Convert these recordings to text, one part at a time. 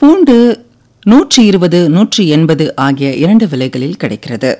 பூண்டு நூற்றி இருபது நூற்றி எண்பது ஆகிய இரண்டு விலைகளில் கிடைக்கிறது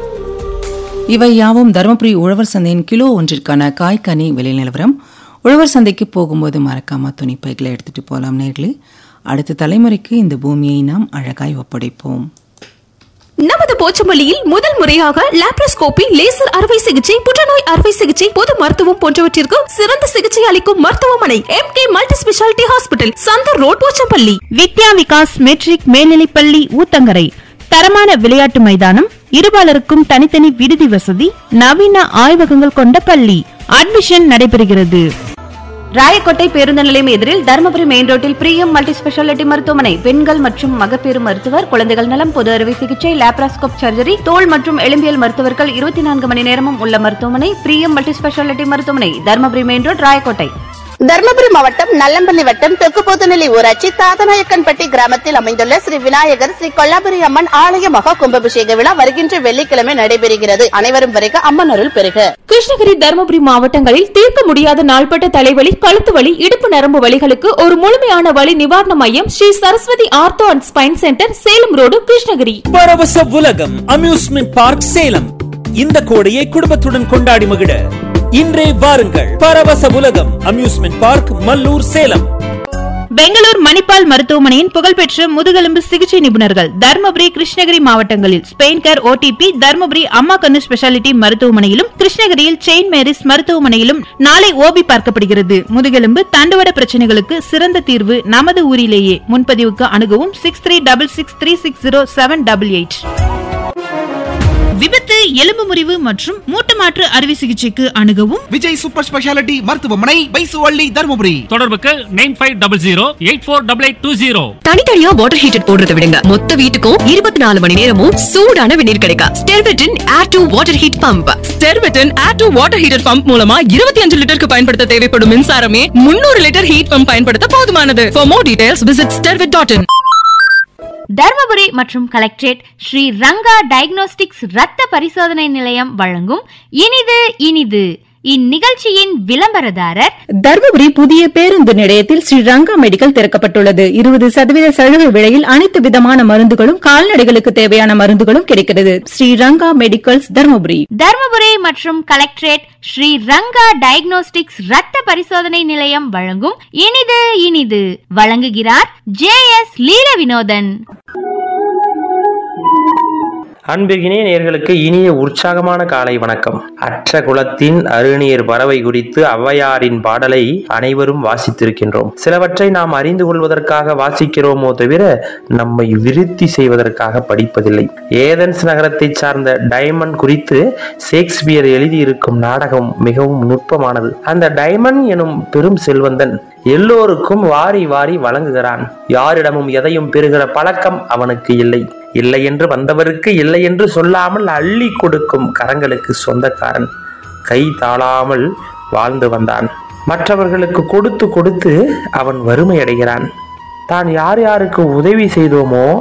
இவை யாவும் தருமபுரி உழவர் சந்தையின் கிலோ ஒன்றிற்கான காய்கனி விலை நிலவரம் உழவர் சந்தைக்கு போகும்போது மறக்காம துணிப்பைகளை எடுத்துட்டு போகலாம் நேர்களே அடுத்த தலைமுறைக்கு இந்த பூமியை நாம் அழகாய் ஒப்படைப்போம் நமது போச்சமல்லியில் முதல் முறையாக லாப்ரோஸ்கோபி லேசர் அறுவை சிகிச்சை புற்றுநோய் அறுவை சிகிச்சை பொது மருத்துவம் போன்றவற்றிற்கு சிறந்த சிகிச்சை அளிக்கும் மருத்துவமனை M K multi speciality hospital Chandar road Pochampalli Vidya Vikas matric மேல்நிலைப்பள்ளி ஊத்தங்கரை தரமான விளையாட்டு மைதானம் இருபாலருக்கும் தனித்தனி விடுதி வசதி நவீன ஆய்வகங்கள் கொண்ட பள்ளி அட்மிஷன் நடைபெறுகிறது ராயக்கோட்டை பேருந்து நிலையம் எதிரில் தருமபுரி மெயின் ரோட்டில் பிரியம் மல்டி ஸ்பெஷாலிட்டி மருத்துவமனை பெண்கள் மற்றும் மகப்பேறு மருத்துவர் குழந்தைகள் நலம் பொது அறுவை சிகிச்சை லேப்ராஸ்கோப் சர்ஜரி தோல் மற்றும் எலும்பியல் மருத்துவர்கள் இருபத்தி நான்கு மணி நேரமும் உள்ள மருத்துவமனை பிரியம் மல்டி ஸ்பெஷாலிட்டி மருத்துவமனை தருமபுரி மெயின் ரோட் ராயக்கோட்டை தர்மபுரி மாவட்டம் நல்லம்பள்ளி வட்டம் தெற்குபோத்துநிலை ஊராட்சி தாதநாயக்கன்பட்டி கிராமத்தில் அமைந்துள்ள ஸ்ரீ விநாயகர் ஸ்ரீ கொல்லாபுரி அம்மன் ஆலய மகா கும்பாபிஷேக விழா வருகின்ற வெள்ளிக்கிழமை நடைபெறுகிறது அனைவரும் வருக அம்மன் அருள் பெறுக கிருஷ்ணகிரி தருமபுரி மாவட்டங்களில் தீர்க்க முடியாத நாள்பட்ட தலைவலி கழுத்து வலி இடுப்பு நரம்பு வலிகளுக்கு ஒரு முழுமையான வலி நிவாரண மையம் Sri Saraswathi ortho and spine centre Salem road Krishnagiri பரவச உலகம் அம்யூஸ்மெண்ட் பார்க் சேலம் இந்த கோடையை குடும்பத்துடன் கொண்டாடி மகிழ இன்றே வாருங்கள் பரவச உலகம் அம்யூஸ்மெண்ட் பார்க் மல்லூர் சேலம் பெங்களூர் மணிப்பால் மருத்துவமனையின் புகழ்பெற்ற முதுகெலும்பு சிகிச்சை நிபுணர்கள் தர்மபுரி கிருஷ்ணகிரி மாவட்டங்களில் ஸ்பெயின் கேர் ஓடிபி தர்மபுரி அம்மா கண்ணு ஸ்பெஷாலிட்டி மருத்துவமனையிலும் கிருஷ்ணகிரியில் செயின்ட் மேரிஸ் மருத்துவமனையிலும் நாளை ஓபி பார்க்கப்படுகிறது முதுகெலும்பு தண்டுவட பிரச்சனைகளுக்கு சிறந்த தீர்வு நமது ஊரிலேயே முன்பதிவுக்கு அணுகவும் six three double six three six zero seven double eight விபத்து எலும்பு முறிவு மற்றும் மூட்டு மாற்று அறுவை சிகிச்சைக்கு அணுகவும் விஜய் சூப்பர் ஸ்பெஷாலிட்டி மருத்துவமனை பைசுவள்ளி தருமபுரி தொடர்புக்கு nine five double zero eight four double eight two zero தனித்தனியா வாட்டர் ஹீட்டர் போடுறத விடுங்க மொத்த வீட்டுக்கும் இருபத்தி நாலு மணி நேரமும் சூடான வெந்நீர் கிடைக்கும் ஸ்டெர்வெட்டின் air to water heat pump ஸ்டெர்வெட்டின் air to water heater pump மூலமா இருபத்தி அஞ்சு லிட்டருக்கு பயன்படுத்த தேவைப்படும் மின்சாரமே முன்னூறு லிட்டர் ஹீட் பம்ப் பயன்படுத்த போதுமானது for more details visit sterwet dot in Dharmapuri மற்றும் கலெக்டரேட் ஸ்ரீ ரங்கா டயக்னோஸ்டிக்ஸ் ரத்த பரிசோதனை நிலையம் வழங்கும் இனிது இனிது இந்நிகழ்ச்சியின் விளம்பரதாரர் தருமபுரி புதிய பேருந்து நிலையத்தில் ஸ்ரீ ரங்கா மெடிக்கல் திறக்கப்பட்டுள்ளது இருபது சதவீத சலுகை விலையில் அனைத்து விதமான மருந்துகளும் கால்நடைகளுக்கு தேவையான மருந்துகளும் கிடைக்கிறது ஸ்ரீ ரங்கா மெடிக்கல்ஸ் தருமபுரி தர்மபுரி மற்றும் கலெக்டரேட் ஸ்ரீ ரங்கா டயக்னோஸ்டிக்ஸ் ரத்த பரிசோதனை நிலையம் வழங்கும் இனிது இனிது வழங்குகிறார் ஜே எஸ் லீல வினோதன் அன்பிற்கினே நேர்களுக்கு இனிய உற்சாகமான காலை வணக்கம் அற்ற குலத்தின் அருநீர் பறவை குறித்து ஔவையாரின் பாடலை அனைவரும் வாசித்திருக்கின்றோம் சிலவற்றை நாம் அறிந்து கொள்வதற்காக வாசிக்கிறோமோ தவிர நம்மை விருத்தி செய்வதற்காக படிப்பதில்லை ஏதென்ஸ் நகரத்தை சார்ந்த டைமண்ட் குறித்து ஷேக்ஸ்பியர் எழுதியிருக்கும் நாடகம் மிகவும் நுட்பமானது அந்த டைமண்ட் எனும் பெரும் செல்வந்தன் எல்லோருக்கும் வாரி வாரி வழங்குகிறான் யாரிடமும் எதையும் பெறுகிற பழக்கம் அவனுக்கு இல்லை இல்லை என்று வந்தவருக்கு இல்லை என்று சொல்லாமல் அள்ளி கொடுக்கும் கரங்களுக்கு சொந்தக்காரன் கை தாழாமல் வாழ்ந்து வந்தான் மற்றவர்களுக்கு கொடுத்து கொடுத்து அவன் வறுமை அடைகிறான் தான் யார் யாருக்கு உதவி செய்தோமோ